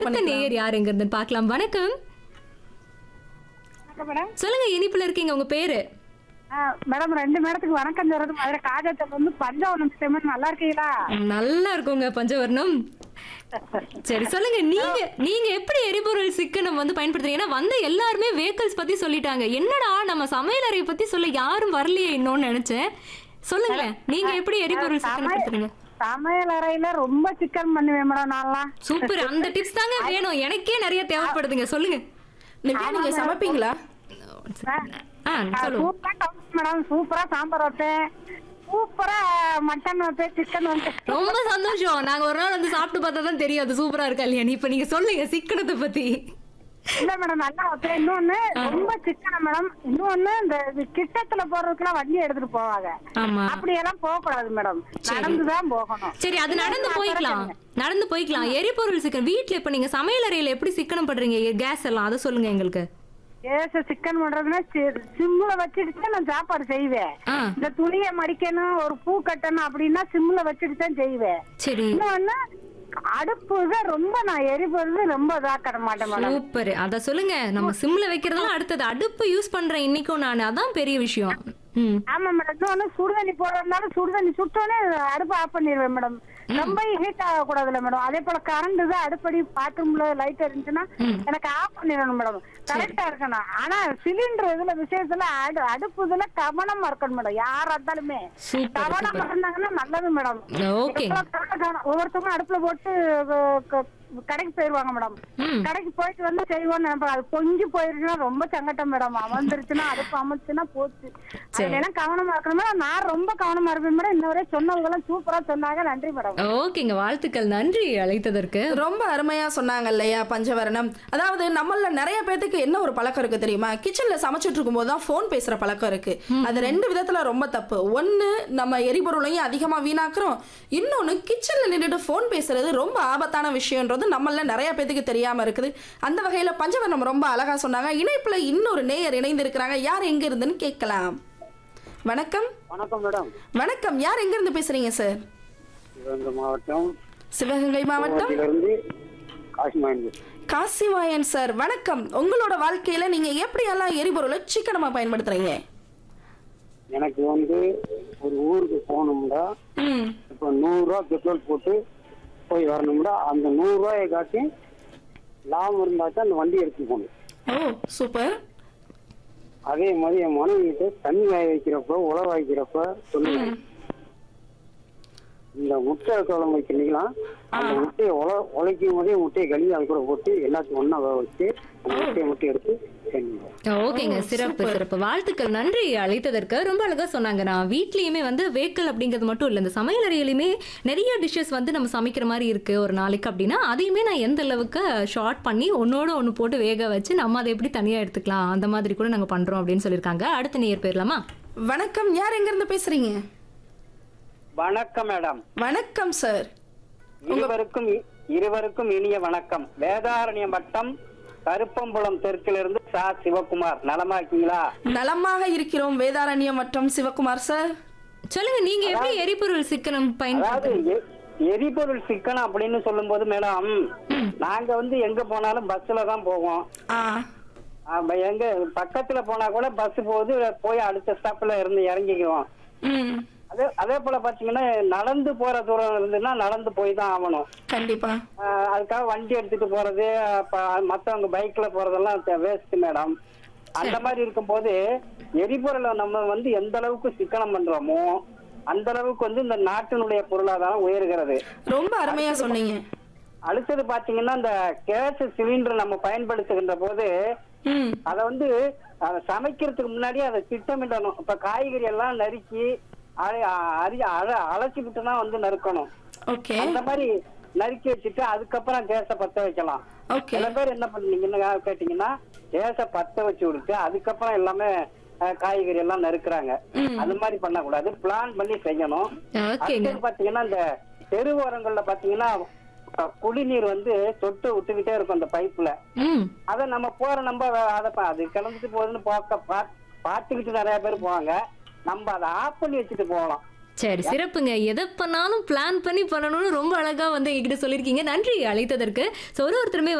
அடுத்த நேயர் யார் எங்க இருந்து பார்க்கலாம் வணக்கம் வணக்கம் மேடம் சொல்லுங்க இனிப்புல இருக்கீங்க உங்க பேரு ஆ, மேடம் ரெண்டு மேடத்துக்கு வணக்கம் சொல்றது மதுரை காஜாத்தில் வந்து பஞ்சாவனம் சிமெண்ட் நல்லா இருக்கீங்களா நல்லா இருக்குங்க பஞ்சவர்ணம் சரி சொல்லுங்க நீங்க நீங்க எப்படி எரிபொருள் சிக்கனம் வந்து பயன்படுத்துறீங்க ஏன்னா வந்த எல்லாருமே வெஹிக்கிள்ஸ் பத்தி சொல்லிட்டாங்க என்னடா நம்ம சமையலறையை பத்தி சொல்ல யாரும் வரலையே இன்னொன்னு நினைச்சேன் சொல்லுங்க நீங்க எப்படி எரிபொருள் சிக்கனம் படுத்துறீங்க சமையல் அறையில ரொம்ப சிக்கன் பண்ணுவேன் மேடம் நான்லாம் சூப்பர் அந்த டிப்ஸ் தாங்க வேணும் எனக்கே நிறைய தேவைப்படுதுங்க சொல்லுங்க நிவ்யா நீங்க சமைப்பீங்களா ஆ சொல்லுங்க சூப்பரா கவுச்சு மேடம் சூப்பரா சாம்பார் வைப்பேன் சூப்பரா மட்டன் வைப்பேன் சிக்கன் வைப்பேன் ரொம்ப சந்தோஷம் நாங்க ஒரு நாள் வந்து சாப்பிட்டு பார்த்தா தான் தெரியும் அது சூப்பரா இருக்கா இல்லையா இப்ப நீங்க சொல்லுங்க சிக்கனத்தை பத்தி இல்ல மேடம் நல்லா வைப்பேன் இன்னொன்னு ரொம்ப சிக்கன மேடம் இன்னொன்னு இந்த இது கிட்டத்துல போறதுக்குலாம் வண்டி எடுத்துட்டு போவாங்க ஆமா அப்படி எல்லாம் போக கூடாது மேடம் நடந்துதான் போகணும் சரி அது நடந்து போய்க்கலாம் நடந்து போய்க்கலாம் எரிபொருள் சிக்கனம் வீட்ல இப்ப நீங்க சமையல் அறையில எப்படி சிக்கனம் பண்றீங்க கேஸ் எல்லாம் அதை சொல்லுங்க எங்களுக்கு ஏச சிக்கன் பண்றதுன்னா சி- சிம்ல வச்சுட்டு தான் நான் சாப்பாடு செய்வேன் ஆ இந்த துணியை மடிக்கணும் ஒரு பூ கட்டணும் அப்படின்னா சிம்ல வச்சுட்டு தான் செய்வேன் சரி இன்னொன்னு அடுப்பு தான் ரொம்ப நான் எரிபொருள் ரொம்ப இதாக்கட மாட்டேன் மேடம் சூப்பர் அத சொல்லுங்க நம்ம சிம்ல வைக்கிறதெல்லாம் அடுத்தது அடுப்பு யூஸ் பண்றேன் இன்னைக்கும் நான் அதான் பெரிய விஷயம் ம் ஆமா மேடம் இன்னொன்னு சுடுதண்ணி போடுறதுனால சுடுதண்ணி சுட்டோன்னே அடுப்பு ஆஃப் பண்ணிடுவேன் மேடம் ரொம்ப ஹீட் ஆகக்கூடாதுல்ல மேடம் அதே போல கரண்ட் தான் அடுப்படி பாத்ரூம்ல லைட் இருந்துச்சுன்னா எனக்கு ஆஃப் பண்ணிடணும் மேடம் கரெக்டா இருக்கணும் ஆனா சிலிண்டர் இதுல விஷயத்துல அடு அடுப்பு இதுல கவனமா இருக்கணும் மேடம் யாரா இருந்தாலுமே சூப்பர் கவனமா இருந்தாங்கன்னா நல்லது மேடம் ஓகே ஒவ்வொருத்தவங்க அடுப்புல போட்டு அஹ், க- கடைக்கு போயிருவாங்க மேடம் ம் கடைக்கு போயிட்டு வந்து செய்வோம்னு நினைப்பாங்க அது பொங்கி போயிருச்சுன்னா ரொம்ப சங்கட்டம் மேடம் அமர்ந்துருச்சுன்னா அடுப்பு அமைச்சுன்னா போச்சு அதுல எல்லாம் கவனமா இருக்கணும் மேடம் நான் ரொம்ப கவனமா இருப்பேன் மேடம் இன்னொரு சொன்னவங்க எல்லாம் சூப்பரா சொன்னாங்க நன்றி மேடம் ஓகேங்க வாழ்த்துக்கள் நன்றி அழைத்ததற்கு ரொம்ப அருமையா சொன்னாங்க இல்லையா பஞ்சவரணம் அதாவது நம்மள நிறைய பேத்துக்கு என்ன ஒரு பழக்கம் இருக்கு தெரியுமா கிச்சன்ல சமைச்சிட்டு இருக்கும்போது தான் ஃபோன் பேசுற பழக்கம் இருக்கு அது ரெண்டு விதத்துல ரொம்ப தப்பு ஒன்னு நம்ம எரிபொருளையும் அதிகமா வீணாக்குறோம் இன்னொன்னு கிச்சன்ல நின்றுட்டு ஃபோன் பேசுறது ரொம்ப ஆபத்தான விஷயம்ன்றது நம்மள நிறைய பேத்துக்கு தெரியாம இருக்குது அந்த வகையில பஞ்சவரணம் ரொம்ப அழகா சொன்னாங்க இணைப்புல இன்னொரு நேயர் இணைந்து இருக்கிறாங்க யார் எங்க இருந்துன்னு கேட்கலாம் வணக்கம் வணக்கம் மேடம் வணக்கம் யார் எங்க இருந்து பேசுறீங்க சார் சிவகங்கை மாவட்டம் சிவகங்கை மாவட்டம் இருந்து காசிமாயன் காசிவாயன் சார் வணக்கம் உங்களோட வாழ்க்கையில நீங்க எப்படியெல்லாம் எரிபொருளை சிக்கனமா பயன்படுத்துறீங்க எனக்கு வந்து ஒரு ஊருக்கு போகணும்டா ம் இப்போ நூறுரூவா பெட்ரோல் போட்டு போய் வரணும்டா அந்த நூறுரூவாயை காட்டி லாபம் இருந்தால் தான் அந்த வண்டி எடுத்து போகணும் ஓ சூப்பர் அதே மாதிரி என் மனைவிட்டு தண்ணி காய வைக்கிறப்ப உழவு வைக்கிறப்ப சொல்லுவேன் இந்த முட்டை குழம்பு வைக்கிறீங்களா அந்த முட்டையை உல உழைக்கும் போதே முட்டையை கழுவி அது கூட போட்டு எல்லாத்தையும் ஒன்றா வேக வச்சு அந்த முட்டையை முட்டை எடுத்து செய்யணும் ஓகேங்க சிறப்பு சிறப்பு வாழ்த்துக்கள் நன்றி அழைத்ததற்கு ரொம்ப அழகா சொன்னாங்க நான் வீட்லயுமே வந்து வேக்கல் அப்படிங்கிறது மட்டும் இல்லை இந்த சமையல் அறையிலுமே நிறைய டிஷ்ஷஸ் வந்து நம்ம சமைக்கிற மாதிரி இருக்கு ஒரு நாளைக்கு அப்படின்னா அதையுமே நான் எந்த அளவுக்கு ஷார்ட் பண்ணி ஒன்னோட ஒன்று போட்டு வேக வச்சு நம்ம அதை எப்படி தனியா எடுத்துக்கலாம் அந்த மாதிரி கூட நாங்க பண்றோம் அப்படின்னு சொல்லியிருக்காங்க அடுத்த நேர் போயிடலாமா வணக்கம் யார் எங்க இருந்து பேசுறீங்க வணக்கம் மேடம் வணக்கம் சார் இருவருக்கும் இருவருக்கும் இனிய வணக்கம் வேதாரண்ய வட்டம் கருப்பம்புலம் தெற்கிலிருந்து சா சிவகுமார் நலமா இருக்கீங்களா நலமாக இருக்கிறோம் வேதாரண்யம் மற்றும் சிவகுமார் சார் சொல்லுங்க நீங்க எப்படி எரிபொருள் சிக்கனம் அதாவது பயன்படுத்து எ- எரிபொருள் சிக்கனம் அப்படின்னு சொல்லும்போது மேடம் நாங்க வந்து எங்க போனாலும் பஸ்ல தான் போவோம் ஆ ஆமா, எங்க பக்கத்துல போனா கூட பஸ் போகுது போய் அடுத்த ஸ்டாப்ல இருந்து இறங்கிக்குவோம் ம் அதே அதே போல பாத்தீங்கன்னா நடந்து போற தூரம் இருந்துன்னா நடந்து போய் தான் ஆகணும் கண்டிப்பா ஆஹ் அதுக்காக வண்டி எடுத்துட்டு போறது அப்ப மத்தவங்க பைக்ல போறதெல்லாம் வேஸ்ட் மேடம் அந்த மாதிரி இருக்கும்போது எரிபொருளை நம்ம வந்து எந்த அளவுக்கு சிக்கனம் பண்றோமோ அந்த அளவுக்கு வந்து இந்த நாட்டினுடைய பொருளாதாரம் உயர்கிறது ரொம்ப அருமையா சொன்னீங்க அடுத்தது பாத்தீங்கன்னா இந்த கேஸ் சிலிண்டர் நம்ம பயன்படுத்துகின்ற போது ம் அதை வந்து அதை சமைக்கிறதுக்கு முன்னாடி அதை திட்டமிடணும் இப்ப காய்கறி எல்லாம் நறுக்கி அரை- அரி அர- அலசி விட்டு தான் வந்து நறுக்கணும் ஓகே அந்த மாதிரி நறுக்கி வச்சுட்டு அதுக்கப்புறம் கேஸை பத்த வைக்கலாம் ஓகே சில பேர் என்ன பண்ணீங்கன்னு கேட்டீங்கன்னா கேஸை பத்த வச்சு விட்டு அதுக்கப்புறம் எல்லாமே அஹ், காய்கறி எல்லாம் நறுக்குறாங்க அது மாதிரி பண்ணக்கூடாது பிளான் பண்ணி செய்யணும் ஓகேங்க அடுத்தது பாத்தீங்கன்னா இந்த தெருவோரங்கள்ல பாத்தீங்கன்னா அஹ், குடிநீர் வந்து தொட்டு விட்டுக்கிட்டே இருக்கும் அந்த பைப்ல ம் அத நம்ம போற நம்ம அதை பா- அது கிளம்பிட்டு போகுதுன்னு பார்க்க பா- பார்த்துக்கிட்டு நிறைய பேர் போவாங்க நம்ம அதை ஆஃப் பண்ணி வச்சுட்டு போகலாம் சரி சிறப்புங்க எதை பண்ணாலும் பிளான் பண்ணி பண்ணணும்னு ரொம்ப அழகா வந்து எங்ககிட்ட சொல்லியிருக்கீங்க நன்றி அழைத்ததற்கு ஸோ ஒரு ஒருத்தருமே